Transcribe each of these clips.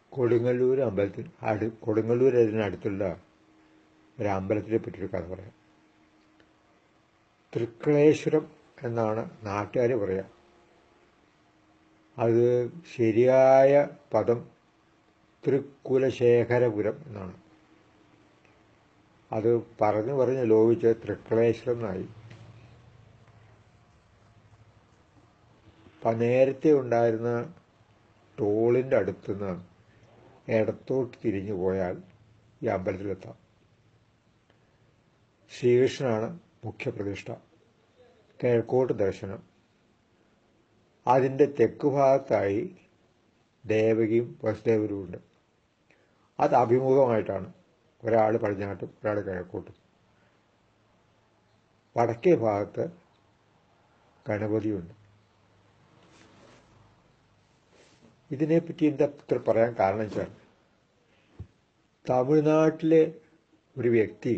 കൊടുങ്ങല്ലൂർ അമ്പലത്തിൽ അടു കൊടുങ്ങല്ലൂർ അതിനടുത്തുള്ള ഒരു അമ്പലത്തിനെ പറ്റിയൊരു കഥ പറയാം തൃക്കളേശ്വരം എന്നാണ് നാട്ടുകാർ പറയുക അത് ശരിയായ പദം തൃക്കുലശേഖരപുരം എന്നാണ് അത് പറഞ്ഞു പറഞ്ഞ് ലോപിച്ച് തൃക്കളേശ്വരം എന്നായി അപ്പം നേരത്തെ ഉണ്ടായിരുന്ന ടോളിൻ്റെ അടുത്തുനിന്ന് ഇടത്തോട്ട് തിരിഞ്ഞു പോയാൽ ഈ അമ്പലത്തിലെത്താം ശ്രീകൃഷ്ണനാണ് മുഖ്യപ്രതിഷ്ഠ കിഴക്കോട്ട് ദർശനം അതിൻ്റെ തെക്ക് ഭാഗത്തായി ദേവകിയും വസുദേവരും ഉണ്ട് അത് അഭിമുഖമായിട്ടാണ് ഒരാൾ പടിഞ്ഞാട്ടും ഒരാൾ കിഴക്കോട്ടും വടക്കേ ഭാഗത്ത് ഗണപതിയുണ്ട് ഇതിനെപ്പറ്റി എന്താ ഇത്ര പറയാൻ കാരണം വെച്ചാൽ തമിഴ്നാട്ടിലെ ഒരു വ്യക്തി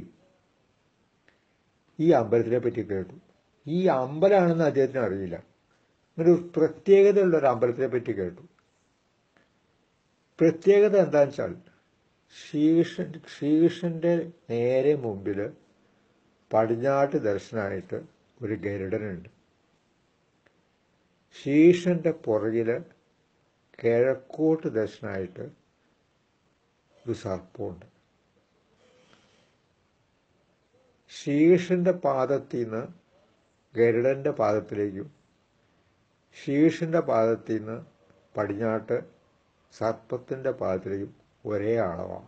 ഈ അമ്പലത്തിനെ പറ്റി കേട്ടു ഈ അമ്പലമാണെന്ന് അദ്ദേഹത്തിന് അറിയില്ല ഒരു പ്രത്യേകതയുള്ള ഒരു അമ്പലത്തിനെ പറ്റി കേട്ടു പ്രത്യേകത എന്താണെന്ന് വെച്ചാൽ ശ്രീകൃഷ്ണൻ ശ്രീകൃഷ്ണന്റെ നേരെ മുമ്പിൽ പടിഞ്ഞാട്ട് ദർശനമായിട്ട് ഒരു ഗരുഡനുണ്ട് ശ്രീകൃഷ്ണന്റെ പുറകില് കിഴക്കോട്ട് ദർശനമായിട്ട് ഒരു സർപ്പമുണ്ട് ശ്രീകൃഷ്ണന്റെ പാദത്തിൽ നിന്ന് ഗരുഡന്റെ പാദത്തിലേക്കും ശ്രീകൃഷ്ണന്റെ പാദത്തിൽ നിന്ന് പടിഞ്ഞാട്ട് സർപ്പത്തിന്റെ പാദത്തിലേക്കും ഒരേ അളവാണ്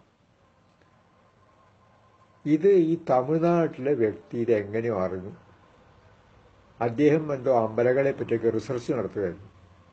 ഇത് ഈ തമിഴ്നാട്ടിലെ വ്യക്തി ഇത് എങ്ങനെയോ അറിഞ്ഞു അദ്ദേഹം എന്തോ അമ്പലങ്ങളെ പറ്റിയൊക്കെ റിസർച്ച് നടത്തുകയായിരുന്നു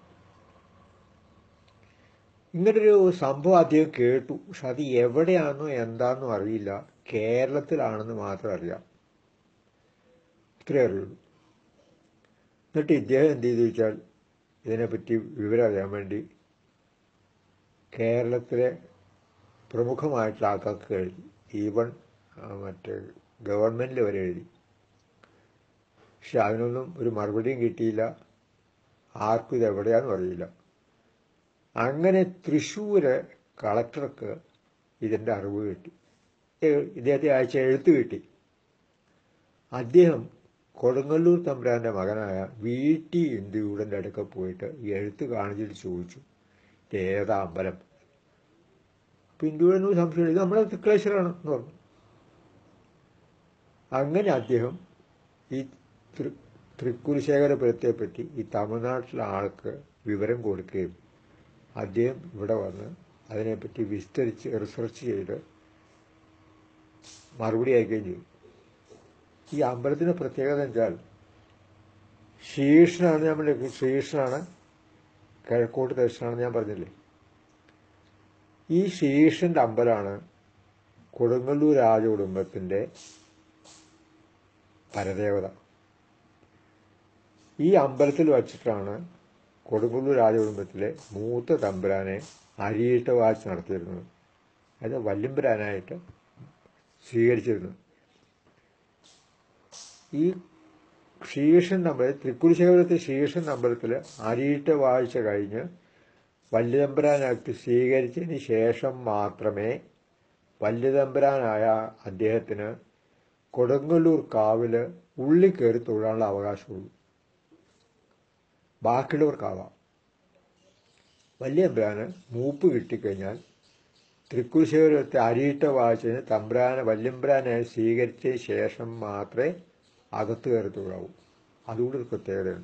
ഇങ്ങനൊരു സംഭവം അദ്ദേഹം കേട്ടു പക്ഷെ അത് എവിടെയാണെന്നോ എന്താണെന്നോ അറിയില്ല കേരളത്തിലാണെന്ന് മാത്രം അറിയാം ഇത്രേ അറിയുള്ളൂ എന്നിട്ട് ഇദ്ദേഹം എന്ത് ചെയ്തു വെച്ചാൽ ഇതിനെപ്പറ്റി വിവരം അറിയാൻ വേണ്ടി കേരളത്തിലെ പ്രമുഖമായിട്ടുള്ള ആൾക്കാർക്ക് എഴുതി ഈവൺ മറ്റേ ഗവൺമെൻറ്റിൽ വരെ എഴുതി പക്ഷെ അതിനൊന്നും ഒരു മറുപടിയും കിട്ടിയില്ല ആർക്കും ഇത് എവിടെയാണെന്നും അറിയില്ല അങ്ങനെ തൃശ്ശൂര് കളക്ടർക്ക് ഇതിൻ്റെ അറിവ് കിട്ടി ഇദ്ദേഹത്തെ അയച്ച എഴുത്ത് കിട്ടി അദ്ദേഹം കൊടുങ്ങല്ലൂർ തമ്പുരാന്റെ മകനായ വി ടി ഇന്ദുയൂടൻ്റെ അടുക്ക പോയിട്ട് ഈ എഴുത്ത് കാണിച്ചിട്ട് ചോദിച്ചു ഇത് ഏതാ അമ്പലം അപ്പം ഇന്ദുയൂടനോട് സംശയം ഇത് നമ്മുടെ തൃക്കളേശ്വരാണ് എന്ന് പറഞ്ഞു അങ്ങനെ അദ്ദേഹം ഈ തൃ തൃക്കുരുശേഖരപുരത്തെ പറ്റി ഈ തമിഴ്നാട്ടിലെ ആൾക്ക് വിവരം കൊടുക്കുകയും അദ്ദേഹം ഇവിടെ വന്ന് അതിനെപ്പറ്റി വിസ്തരിച്ച് റിസർച്ച് ചെയ്ത് മറുപടി അയക്കുകയും ചെയ്തു ഈ അമ്പലത്തിന്റെ പ്രത്യേകത വെച്ചാൽ ശ്രീകൃഷ്ണനാണ് നമ്മൾ ശ്രീകൃഷ്ണനാണ് കിഴക്കോട്ട് ദർശനമാണെന്ന് ഞാൻ പറഞ്ഞില്ലേ ഈ ശ്രീകൃഷ്ണന്റെ അമ്പലമാണ് കൊടുങ്ങല്ലൂർ രാജകുടുംബത്തിന്റെ പരദേവത ഈ അമ്പലത്തിൽ വച്ചിട്ടാണ് കൊടുങ്ങല്ലൂർ രാജകുടുംബത്തിലെ മൂത്ത തമ്പുരാനെ അരിയിട്ട് വാച്ച് നടത്തിയിരുന്നത് അത് വല്യമ്പുരാനായിട്ട് സ്വീകരിച്ചിരുന്നു ഈ ശ്രീകൃഷ്ണൻ അമ്പലത്തിൽ തൃക്കുരിശേഖരത്തെ ശ്രീകൃഷ്ണൻ അമ്പലത്തിൽ അരിയിട്ട് വാഴ്ച കഴിഞ്ഞ് വല്യതമ്പുരാനായിട്ട് സ്വീകരിച്ചതിന് ശേഷം മാത്രമേ വല്യതമ്പുരാനായ അദ്ദേഹത്തിന് കൊടുങ്ങല്ലൂർ കാവില് ഉള്ളിൽ കയറി തൊഴാനുള്ള അവകാശമുള്ളൂ ബാക്കിയുള്ളവർക്കാവാം വലിയ തമ്പുരാന് മൂപ്പ് കിട്ടിക്കഴിഞ്ഞാൽ തൃക്കുശേഖരത്തെ അരിയിട്ട വാഴ്ചന് തമ്പ്രാനെ വല്യമ്പ്രാനായി സ്വീകരിച്ച ശേഷം മാത്രമേ അകത്ത് കയറി തൊഴാവൂ അതുകൂടി ഒരു പ്രത്യേകതയാണ്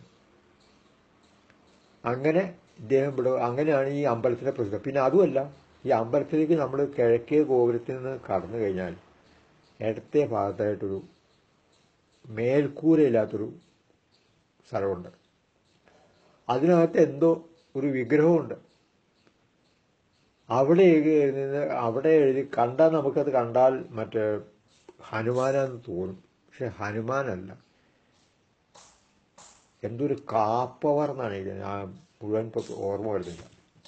അങ്ങനെ ഇദ്ദേഹം ഇവിടെ അങ്ങനെയാണ് ഈ അമ്പലത്തിന്റെ പ്രസിദ്ധം പിന്നെ അതുമല്ല ഈ അമ്പലത്തിലേക്ക് നമ്മൾ കിഴക്കേ ഗോപുരത്തിൽ നിന്ന് കടന്നു കഴിഞ്ഞാൽ ഇടത്തെ ഭാഗത്തായിട്ടൊരു മേൽക്കൂരയില്ലാത്തൊരു സ്ഥലമുണ്ട് അതിനകത്ത് എന്തോ ഒരു വിഗ്രഹമുണ്ട് അവിടെ നിന്ന് അവിടെ എഴുതി കണ്ടാൽ നമുക്കത് കണ്ടാൽ മറ്റേ ഹനുമാനാന്ന് തോന്നും പക്ഷെ ഹനുമാനല്ല എന്തൊരു കാപ്പവർ എന്നാണ് എഴുതിയത് ഞാൻ മുഴുവൻ ഇപ്പൊ ഓർമ്മ വരുന്നില്ല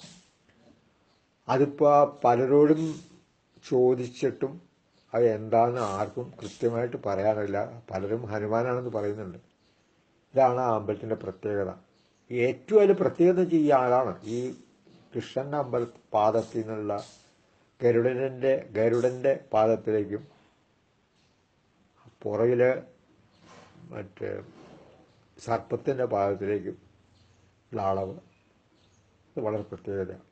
അതിപ്പോ പലരോടും ചോദിച്ചിട്ടും അത് എന്താന്ന് ആർക്കും കൃത്യമായിട്ട് പറയാനില്ല പലരും ഹനുമാനാണെന്ന് പറയുന്നുണ്ട് ഇതാണ് ആ അമ്പലത്തിന്റെ പ്രത്യേകത ഏറ്റവും അതിൽ പ്രത്യേകത ഈ ആളാണ് ഈ കൃഷ്ണൻ്റെ അമ്പല പാദത്തിൽ നിന്നുള്ള ഗരുഡൻ്റെ ഗരുഡൻ്റെ പാദത്തിലേക്കും പുറകില് മറ്റേ സർപ്പത്തിൻ്റെ പാദത്തിലേക്കും ഉള്ള അളവ് അത് വളരെ പ്രത്യേകതയാണ്